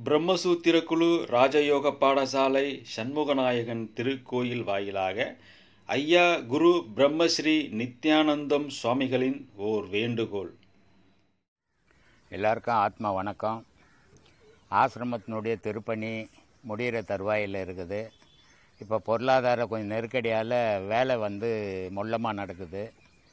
பிரம்மசூத்திர குழு ராஜயோக பாடசாலை சண்முகநாயகன் திருக்கோயில் வாயிலாக ஐயா குரு பிரம்மஸ்ரீ நித்யானந்தம் சுவாமிகளின் ஓர் வேண்டுகோள் எல்லாருக்கும் ஆத்மா வணக்கம் ஆசிரமத்தினுடைய திருப்பணி முடிகிற தருவாயில் இருக்குது இப்போ பொருளாதார கொஞ்சம் நெருக்கடியால் வேலை வந்து மொல்லமாக நடக்குது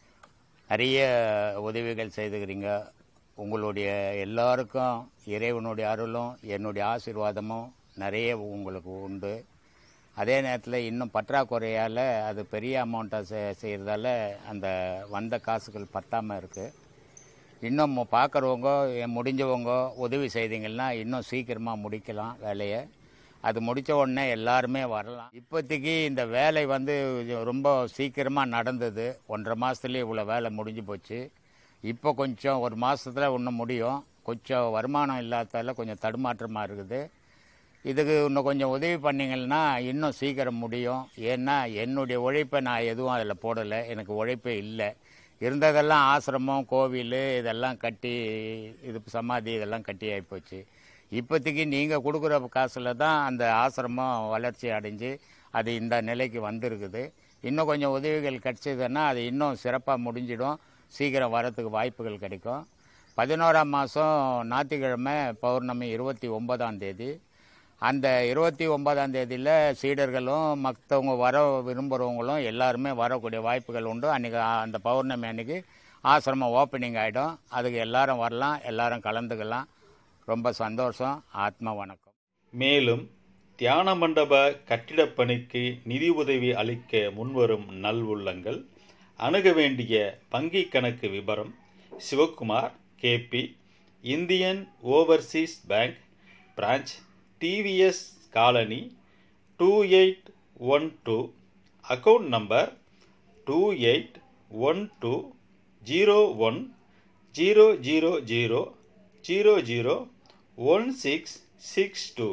நிறைய உதவிகள் செய்துக்கிறீங்க உங்களுடைய எல்லாருக்கும் இறைவனுடைய அருளும் என்னுடைய ஆசீர்வாதமும் நிறைய உங்களுக்கு உண்டு அதே நேரத்தில் இன்னும் பற்றாக்குறையால் அது பெரிய அமௌண்ட்டாக செ செய்கிறதால அந்த வந்த காசுகள் பத்தாமல் இருக்குது இன்னும் பார்க்குறவங்க முடிஞ்சவங்க உதவி செய்தீங்கன்னா இன்னும் சீக்கிரமாக முடிக்கலாம் வேலையை அது முடித்த உடனே எல்லாருமே வரலாம் இப்போதைக்கு இந்த வேலை வந்து ரொம்ப சீக்கிரமாக நடந்தது ஒன்றரை மாதத்துலேயே இவ்வளோ வேலை முடிஞ்சு போச்சு இப்போ கொஞ்சம் ஒரு மாதத்தில் இன்னும் முடியும் கொஞ்சம் வருமானம் இல்லாததால கொஞ்சம் தடுமாற்றமாக இருக்குது இதுக்கு இன்னும் கொஞ்சம் உதவி பண்ணிங்கன்னா இன்னும் சீக்கிரம் முடியும் ஏன்னா என்னுடைய உழைப்பை நான் எதுவும் அதில் போடலை எனக்கு உழைப்பே இல்லை இருந்ததெல்லாம் ஆசிரமம் கோவில் இதெல்லாம் கட்டி இது சமாதி இதெல்லாம் கட்டி ஆகிப்போச்சு இப்போதைக்கு நீங்கள் கொடுக்குற காசில் தான் அந்த ஆசிரமம் வளர்ச்சி அடைஞ்சு அது இந்த நிலைக்கு வந்திருக்குது இன்னும் கொஞ்சம் உதவிகள் கிடச்சிதுன்னா அது இன்னும் சிறப்பாக முடிஞ்சிடும் சீக்கிரம் வரத்துக்கு வாய்ப்புகள் கிடைக்கும் பதினோராம் மாதம் ஞாயிற்றுக்கிழமை பௌர்ணமி இருபத்தி ஒன்பதாம் தேதி அந்த இருபத்தி ஒன்பதாம் தேதியில் சீடர்களும் மற்றவங்க வர விரும்புகிறவங்களும் எல்லாருமே வரக்கூடிய வாய்ப்புகள் உண்டு அன்றைக்கி அந்த பௌர்ணமி அன்றைக்கி ஆசிரமம் ஓப்பனிங் ஆகிடும் அதுக்கு எல்லாரும் வரலாம் எல்லாரும் கலந்துக்கலாம் ரொம்ப சந்தோஷம் ஆத்மா வணக்கம் மேலும் தியான மண்டப கட்டிடப் பணிக்கு நிதி உதவி அளிக்க முன்வரும் நல்வுள்ளங்கள் அணுக வேண்டிய வங்கி கணக்கு விபரம் Sivakumar K P Indian Overseas Bank branch TVS colony two eight one two account number two eight one two zero one zero zero zero zero zero one six six two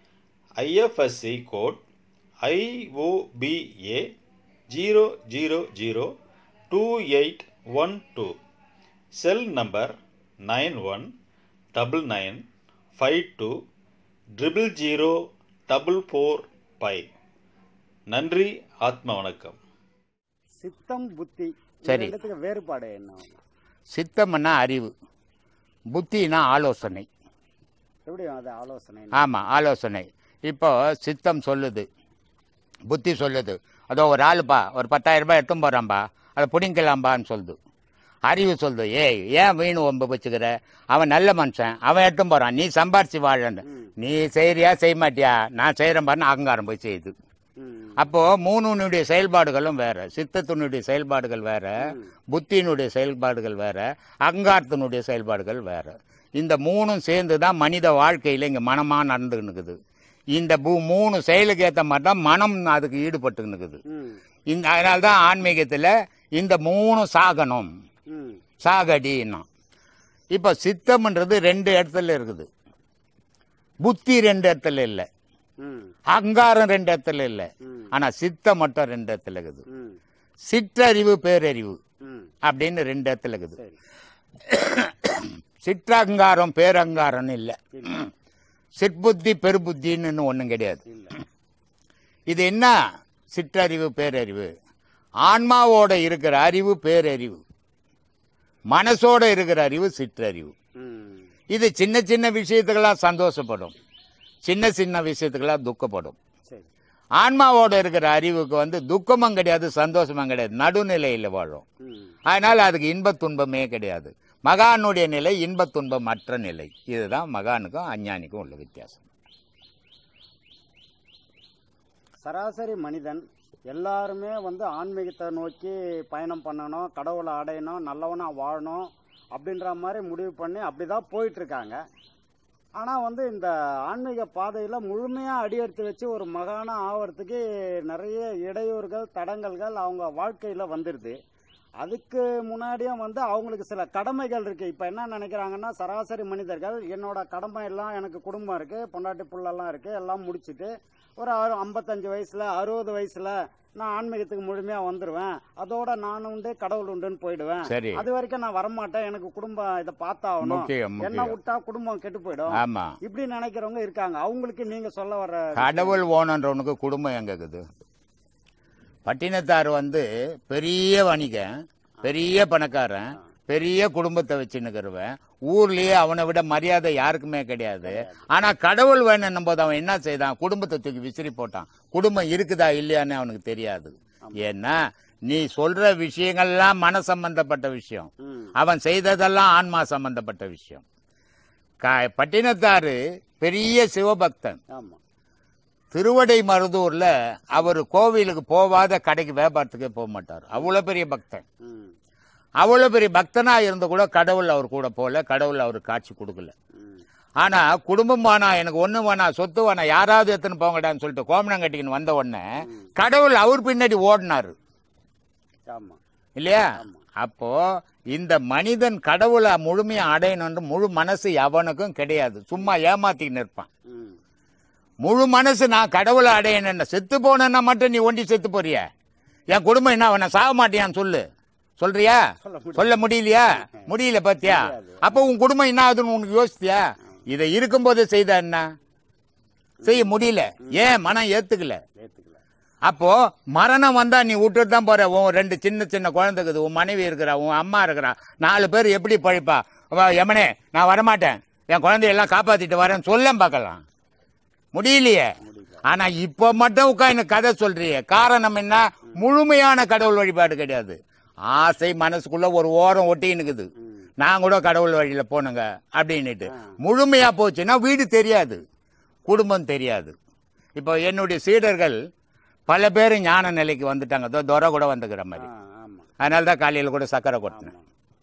IFSC code IOBA zero zero zero two eight one two cell number nine one double nine five two triple zero double four five நன்றி ஆத்ம வணக்கம் சித்தம் புத்தி சரி. ரெண்டுத்துக்கு வேறுபாடு என்ன சித்தம்னா அறிவு புத்தினா ஆலோசனை எப்படி அது ஆலோசனை ஆமாம் ஆலோசனை இப்போ சித்தம் சொல்லுது புத்தி சொல்லுது அதோ ஒரு ஆளுப்பா ஒரு பத்தாயிரம் ரூபாய் எடுத்துன்னு போகிறான்பா அதை பிடிங்கலாம்பான்னு சொல்லுது அறிவு சொல்லுது ஏய் ஏன் வீணு ஒம்பு வச்சுக்கிற அவன் நல்ல மனுஷன் அவன் எடுத்துன்னு போகிறான் நீ சம்பாரிச்சு வாழன்னு நீ செய்றியா செய்ய மாட்டியா நான் செய்கிறேன் பாருன்னு அகங்காரம் போய் செய்யுது ம். அப்போ மூணுனுடைய செயல்பாடுகளும் வேற சித்தத்தினுடைய செயல்பாடுகள் வேற புத்தியினுடைய செயல்பாடுகள் வேற அகங்காரத்தினுடைய செயல்பாடுகள் வேற இந்த மூணும் சேர்ந்து தான் மனித வாழ்க்கையில இங்க மனமா நடந்துன்னு இருக்குது இந்த பூ- மூணு செயலுக்கு ஏற்ற மாதிரி தான் மனம் அதுக்கு ஈடுபட்டு இருக்குது ம். இந்த அதனால தான் ஆன்மீகத்தில் இந்த மூணு சாகனம் ம். சாகடின்னா இப்போ சித்தம்ன்றது ரெண்டு இடத்துல இருக்குது புத்தி ரெண்டு இடத்துல இல்லை ம். அகங்காரம் ரெண்டு இடத்துல இல்லை ம். ஆனா சித்தம் மட்டும் ரெண்டு இடத்துல இருக்குது ம். சிற்றறிவு பேரறிவு ம். அப்படின்னு ரெண்டு இடத்துல இருக்குது சரி சிற்றகங்காரம் பேரங்காரம்னு இல்லை சிற்புத்தி பெருபுத்தின்னு ஒன்றும் கிடையாது இல்ல இது என்ன சிற்றறிவு பேரறிவு ஆன்மாவோட இருக்கிற அறிவு பேரறிவு மனசோட இருக்கிற அறிவு சிற்றறிவு ம். இது சின்ன சின்ன விஷயத்துக்கெல்லாம் சந்தோஷப்படும் சின்ன சின்ன விஷயத்துக்கெல்லாம் துக்கப்படும் சரி ஆன்மாவோட இருக்கிற அறிவுக்கு வந்து துக்கமும் கிடையாது சந்தோஷமும் கிடையாது நடுநிலையில் வாழும் ம். அதனால அதுக்கு இன்பத் துன்பமே கிடையாது மகானுடைய நிலை இன்பத் துன்பம் அற்ற நிலை இதுதான் மகானுக்கும் அஞ்ஞானிக்கும் உள்ள வித்தியாசம் சராசரி மனிதன் எல்லாருமே வந்து ஆன்மீகத்தை நோக்கி பயணம் பண்ணணும் கடவுளை அடையணும் நல்லவனா வாழணும் அப்படின்ற மாதிரி முடிவு பண்ணி அப்படிதான் போயிட்டு இருக்காங்க ஆனால் வந்து இந்த ஆன்மீக பாதையில் முழுமையாக அடியெடுத்து வச்சு ஒரு மகானா ஆவறதுக்கு நிறைய இடையூறுகள் தடங்கல்கள் அவங்க வாழ்க்கையில் வந்துடுது அதுக்கு முன்னாடியும் வந்து அவங்களுக்கு சில கடமைகள் இருக்கு இப்ப என்ன நினைக்கிறாங்கன்னா சராசரி மனிதர்கள் என்னோட கடமை எல்லாம் எனக்கு குடும்பம் இருக்கு பொண்டாட்டி புள்ளெல்லாம் இருக்கு எல்லாம் முடிச்சிட்டு ஒரு அறு ஐம்பத்தஞ்சு வயசுல அறுபது வயசுல நான் ஆன்மீகத்துக்கு முழுமையா வந்துருவேன் அதோட நான் உண்டு கடவுள் உண்டுன்னு போயிடுவேன் சரி அது வரைக்கும் நான் வரமாட்டேன் எனக்கு குடும்பம் இதை பார்த்தாகணும் முக்கியம் என்ன முக்கியம் விட்டா குடும்பம் கெட்டு போயிடும் ஆமா இப்படி நினைக்கிறவங்க இருக்காங்க அவங்களுக்கு நீங்க சொல்ல வர கடவுள் ஓனன்றவனுக்கு குடும்பம் எங்க இருக்குது பட்டினத்தார் வந்து பெரிய வணிகன் பெரிய பணக்காரன் பெரிய குடும்பத்தை வச்சுன்னுக்கிறவன் ஊர்லயே அவனை விட மரியாதை யாருக்குமே கிடையாது ஆனா கடவுள் வேணும் போது அவன் என்ன செய்தான் குடும்பத்தை தூக்கி விசிறி போட்டான் குடும்பம் இருக்குதா இல்லையான்னு அவனுக்கு தெரியாது ஏன்னா நீ சொல்ற விஷயங்கள்லாம் மன சம்பந்தப்பட்ட விஷயம் ம், அவன் செய்ததெல்லாம் ஆன்மா சம்பந்தப்பட்ட விஷயம் க- பட்டினத்தாரு பெரிய சிவபக்தன் ஆமா திருவடை மருதூர்ல அவர் கோவிலுக்கு போவாத கடைக்கு வியாபாரத்துக்கே போக மாட்டார் அவ்வளவு பெரிய பக்தன் ம், அவ்வளவு பெரிய பக்தனா இருந்து கூட கடவுள் அவர் கூட போல கடவுள் அவர் காட்சி கொடுக்கல ம், ஆனா குடும்பம் வேணா எனக்கு ஒண்ணு வேணா சொத்து வேணா யாராவது எத்தனை போங்கடான்னு சொல்லிட்டு கோமணம் கட்டிக்கின்னு வந்த உடனே கடவுள் அவர் பின்னாடி ஓடினாரு ஆமா இல்லையா ஆமா. அப்போ இந்த மனிதன் கடவுளை முழுமையா அடையணும்னு முழு மனசு எவனுக்கும் கிடையாது சும்மா ஏமாத்திக்கின்னு இருப்பான் ம், முழு மனசு நான் கடவுளை அடையணும் செத்து போனேன்னா மட்டும் நீ ஒண்டி செத்து போறிய என் குடும்பம் என்ன அவனை சாக மாட்டியான்னு சொல்லு சொல்றியா சொல்ல முடியாது. சொல்ல முடியலையா முடியல பாத்தியா முடியாது. அப்ப உன் குடும்பம் என்ன ஆகுதுன்னு உனக்கு யோசித்தியா இதை இருக்கும்போது செய்த என்ன செய்ய முடியல ஏன் மனம் ஏத்துக்கல ஏத்துக்கல அப்போ மரணம் வந்தா நீ விட்டுட்டு தான் போற உன் ரெண்டு சின்ன சின்ன குழந்தைக்குது உன் மனைவி இருக்கிறா உன் அம்மா இருக்கிறா நாலு பேர் எப்படி பழிப்பா அவ, எமனே நான் வரமாட்டேன் என் குழந்தையெல்லாம் காப்பாத்திட்டு வரேன்னு சொல்ல பார்க்கலாம் முடியலையே முடியல ஆனா இப்ப மட்டும் உட்காந்து கதை சொல்றியே காரணம் என்ன முழுமையான கடவுள் வழிபாடு கிடையாது ஆசை மனசுக்குள்ள ஒரு ஓரம் ஒட்டின்னுக்குது ம், நான் கூட கடவுள் வழியில போனுங்க அப்படின்னுட்டு முழுமையா போச்சுன்னா வீடு தெரியாது குடும்பம் தெரியாது இப்போ என்னுடைய சீடர்கள் பல பேர் ஞான நிலைக்கு வந்துட்டாங்க இதோ துரை கூட வந்துக்கிற மாதிரி ஆ, ஆமா அதனால தான் காலையில் கூட சக்கரை கொட்டினேன் ஆமா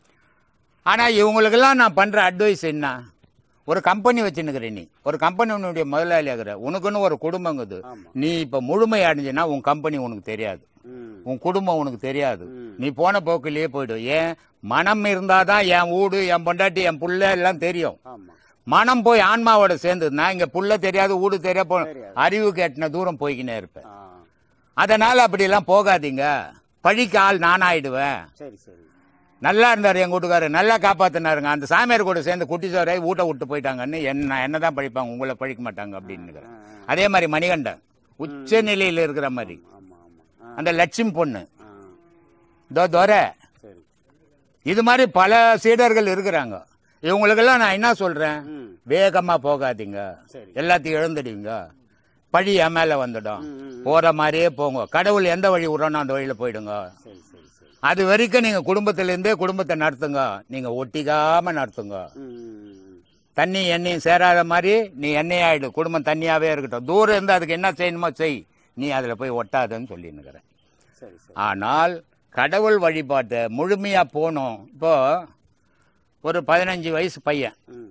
ஆனா இவங்களுக்கெல்லாம் நான் பண்ற அட்வைஸ் என்ன ஒரு கம்பெனி வச்சுன்னுக்கிற நீ ஒரு கம்பெனியுடைய முதலாளி ஆகிற உனக்குன்னு ஒரு குடும்பங்குது ஆமா நீ இப்ப முழுமை அடைஞ்சினா உன் கம்பெனி உனக்கு தெரியாது ம், உன் குடும்பம் உனக்கு தெரியாது ம். நீ போன போக்கிலேயே போயிடும் ஏன் மனம் இருந்தாதான் என் வீடு என் பொண்டாட்டி என் புள்ள எல்லாம் தெரியும் ஆமா மனம் போய் ஆன்மாவோட சேர்ந்ததுன்னா இங்க புள்ள தெரியாது வீடு தெரியாது போ- தெரியாது. அறிவு கேட்டின தூரம் போய்க்கினே இருப்பேன் ஆ, அதனால அப்படி எல்லாம் போகாதீங்க பழிக்கு ஆள் நானாயிடுவேன் சரி சரி நல்லா இருந்தாரு எங்க வீட்டுக்காரர் நல்லா காப்பாத்தினாருங்க அந்த சாமியார் கூட சேர்ந்து குட்டி சோரை வீட்டை விட்டு போயிட்டாங்கன்னு என்ன என்னதான் பழிப்பாங்க உங்களை பழிக்க மாட்டாங்க அப்படின்னு ஆ, அதே மாதிரி மணிகண்டன் உச்ச நிலையில இருக்கிற மாதிரி ஆமா ஆமா ஆ, அந்த லட்சுமி பொண்ணு ஆ, தோ துரை சரி இது மாதிரி பல சீடர்கள் இருக்கிறாங்க இவங்களுக்கெல்லாம் நான் என்ன சொல்றேன் ம் வேகமா போகாதீங்க சரி எல்லாத்தையும் இழந்துடுவீங்க பழி என் மேல வந்துடும் ம், ம், போற மாதிரியே போங்க கடவுள் எந்த வழி விடுறோனோ அந்த வழியில போயிடுங்க சரி சரி சரி அது வரைக்கும் நீங்க குடும்பத்துல இருந்தே குடும்பத்தை நடத்துங்க நீங்க ஒட்டிக்காம நடத்துங்க ம், ம், ம். தண்ணி எண்ணெயும் சேராத மாதிரி நீ எண்ணெயாயிடு குடும்பம் தண்ணியாவே இருக்கட்டும் தூரம் இருந்து அதுக்கு என்ன செய்யணுமோ செய் நீ அதுல போய் ஒட்டாதன்னு சொல்லினுக்கிறேன் சரி சரி ஆனால் கடவுள் வழிபாட்டை முழுமையா போனோம் இப்போ ஒரு பதினஞ்சு வயசு பையன் ம்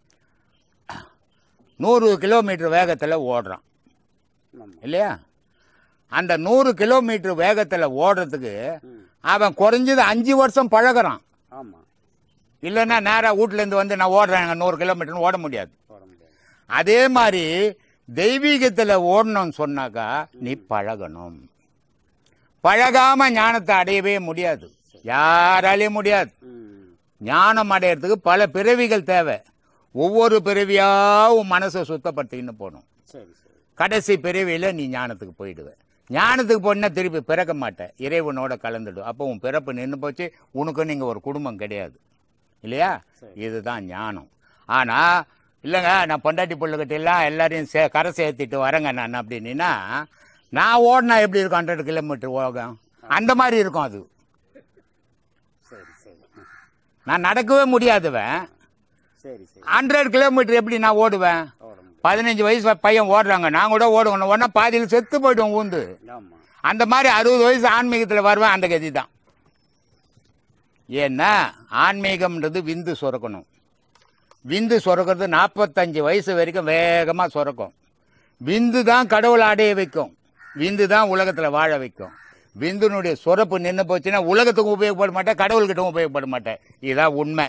நூறு கிலோமீட்டர் வேகத்துல ஓடுறான் ஆமா இல்லையா அந்த நூறு கிலோமீட்டர் வேகத்துல ஓடுறதுக்கு ம் அவன் குறைஞ்சது அஞ்சு வருஷம் பழகுறான் ஆமா இல்லைன்னா நேரா வீட்ல இருந்து வந்து நான் ஓடுறேன் நூறு கிலோமீட்டர் ஓட முடியாது போட முடியாது அதே மாதிரி தெய்வீகத்துல ஓடணும்னு சொன்னாக்கா நீ பழகணும் பழகாம ஞானத்தை அடையவே முடியாது யாராலையும் முடியாது ம் ஞானம் அடையறதுக்கு பல பிறவிகள் தேவை ஒவ்வொரு பிறவியா உன் மனசை சுத்தப்படுத்திக்கின்னு போகணும் சரி சரி கடைசி பிறவியில நீ ஞானத்துக்கு போயிடுவ ஞானத்துக்கு போனா திருப்பி பிறக்க மாட்ட இறைவனோட கலந்துடும் அப்போ உன் பிறப்பு நின்று போச்சு உனக்கு நீங்க ஒரு குடும்பம் கிடையாது இல்லையா சரி. இதுதான் ஞானம் ஆனா இல்லைங்க நான் பொண்டாட்டி பிள்ளைகிட்ட எல்லாம் எல்லாரையும் சே கரை சேர்த்திட்டு வரேங்க நான் அப்படின்னா நான் ஓடினா எப்படி இருக்கும் ஹண்ட்ரட் கிலோமீட்டர் ஓகம் அந்த மாதிரி இருக்கும் அது சரி சரி ம். நான் நடக்கவே முடியாதுவன் சரி சரி ஹண்ட்ரட் கிலோமீட்டர் எப்படி நான் ஓடுவேன் ஓட முடியாது பதினஞ்சு வயசு பையன் ஓடுறாங்க நான் கூட ஓடுவேன் உடனே பாதியில் செத்து போயிடுவோம் ஊந்து ஆமா அந்த மாதிரி அறுபது வயசு ஆன்மீகத்தில் வருவேன் அந்த கதி தான் ஏன்னா ஆன்மீகம்ன்றது விந்து சுரக்கணும் விந்து சுரக்கிறது நாற்பத்தஞ்சு வயசு வரைக்கும் வேகமாக சுரக்கும் விந்து தான் கடவுளை அடைய வைக்கும் விந்து தான் உலகத்தில் வாழ வைக்கும் விந்துனுடைய சுரப்பு நின்று போச்சுன்னா உலகத்துக்கும் உபயோகப்பட மாட்டேன் கடவுள்கிட்டவும் உபயோகப்பட மாட்டேன் இதுதான் உண்மை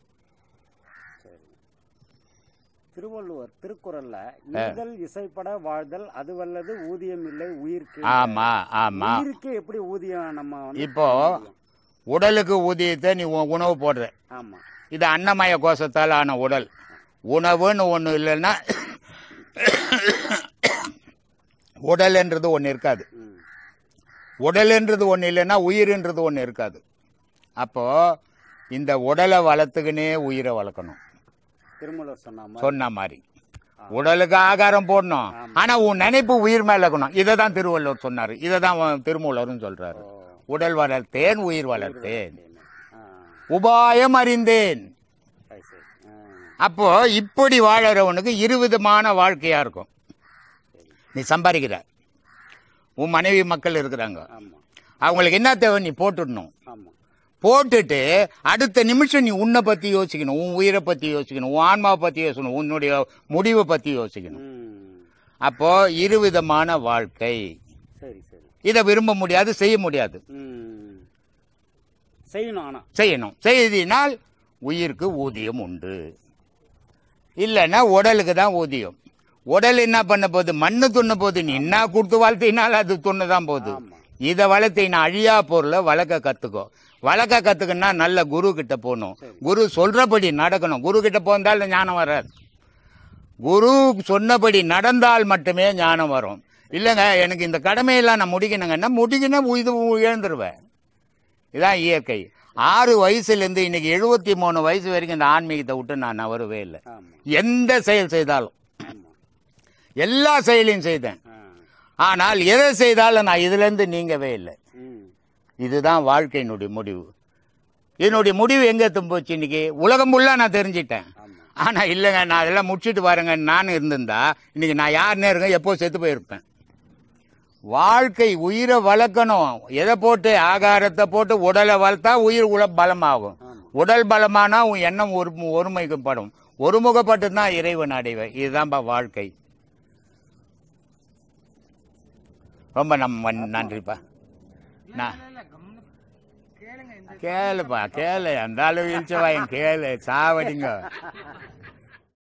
திருவள்ளுவர் திருக்குறள்ல ஈதல் இசைப்பட வாழ்தல் அதுவல்லது ஊதியம் இல்லை உயிர்க்கு ஆமா ஆமா உயிருக்கு எப்படி ஊதியம் நம்ம வந்து இப்போ உடலுக்கு ஊதியத்தை நீ உ- உணவு போடுற ஆமா இது அன்னமய கோஷத்தால் ஆன உடல் உணவுன்னு ஒன்று இல்லைன்னா உடல்ன்றது ஒன்று இருக்காது ம். உடல்ன்றது ஒன்று இல்லைன்னா உயிர்ன்றது ஒன்று இருக்காது அப்போ இந்த உடலை வளர்த்துக்கினே உயிரை வளர்க்கணும் திருமூலர் சொன்ன மாதிரி சொன்ன மாதிரி உடலுக்கு ஆகாரம் போடணும் ஆனா உன் நினைப்பு உயிர் மேல இருக்கணும் இதை தான் திருவள்ளுவர் சொன்னாரு இதை தான் திருமூலரும் சொல்றாரு ஓ, உடல் வளர்த்தேன் உயிர் வளர்த்தேன் ஆ, உபாயம் அறிந்தேன் சரி, சரி. ஆ, அப்போ இப்படி வாழறவனுக்கு இருவிதமான வாழ்க்கையா இருக்கும் நீ சம்பாதிக்கிற உன் மனைவி மக்கள் இருக்கிறாங்க ஆமா அவங்களுக்கு என்ன தேவை நீ போட்டுடணும் ஆமா போட்டுட்டு அடுத்த நிமிஷம் நீ உன்னை பத்தி யோசிக்கணும் உன் உயிரை பத்தி யோசிக்கணும் உன் ஆன்மாவை பத்தி யோசிக்கணும் உன்னுடைய முடிவை பத்தி யோசிக்கணும் ம். அப்போ இருவிதமான வாழ்க்கை சரி சரி இதை விரும்ப முடியாது செய்ய முடியாது ம். செய்யணும் ஆனா செய்யணும் செய்தினால் உயிருக்கு ஊதியம் உண்டு இல்லைன்னா உடலுக்கு தான் ஊதியம் உடல் என்ன பண்ண போகுது மண்ணு துண்ண போகுது நீ என்ன கொடுத்து வளர்த்தினால் அது துண்ணு தான் போகுது ஆமா இதை வளர்த்தினா அழியா பொருளை வளர்க்க கத்துக்கோ வளர்க்க கத்துக்கணும்னா நல்ல குரு கிட்ட போகணும் குரு சொல்றபடி நடக்கணும் குரு கிட்ட போந்தால் ஞானம் வராது குரு சொன்னபடி நடந்தால் மட்டுமே ஞானம் வரும் இல்லைங்க எனக்கு இந்த கடமையெல்லாம் நான் முடிக்கணுங்கன்னா முடிக்கணும் இது இழந்துருவேன் இதான் இயற்கை ஆறு வயசுலேருந்து இன்னைக்கு எழுபத்தி மூணு வயசு வரைக்கும் இந்த ஆன்மீகத்தை விட்டு நான் நவரவே இல்லை ஆமா எந்த செயல் செய்தாலும் ஆமா எல்லா செயலையும் செய்தேன் ஆ. ஆனால் எதை செய்தாலும் நான் இதுலேருந்து நீங்கவே இல்லை ம். இதுதான் வாழ்க்கையினுடைய முடிவு இதனுடைய முடிவு எங்க எத்தும் போச்சு இன்னைக்கு உலகம் ஃபுல்லா நான் தெரிஞ்சிட்டேன் ஆமா ஆனா இல்லைங்க நான் அதெல்லாம் முடிச்சிட்டு வரேங்க நான் இருந்திருந்தா இன்னைக்கு நான் யாருன்னே இருக்கேன் எப்போ செத்து போயிருப்பேன் வாழ்க்கை உயிரை வளர்க்கணும் எதை போட்டு ஆகாரத்தை போட்டு உடலை வளர்த்தா உயிர் உல பலமாகும் ஆமா உடல் பலமானா உன் எண்ணம் ஒரு ஒருமைக்கப்படும் ஒருமுகப்பட்டு தான் இறைவன் அடைவேன் இதுதான்ப்பா வாழ்க்கை ரொம்ப நம்ம நன்றிப்பா நான் கேளுப்பா கேளு அந்த அளவு இழிச்சவாயன் கேளு சாவடிங்க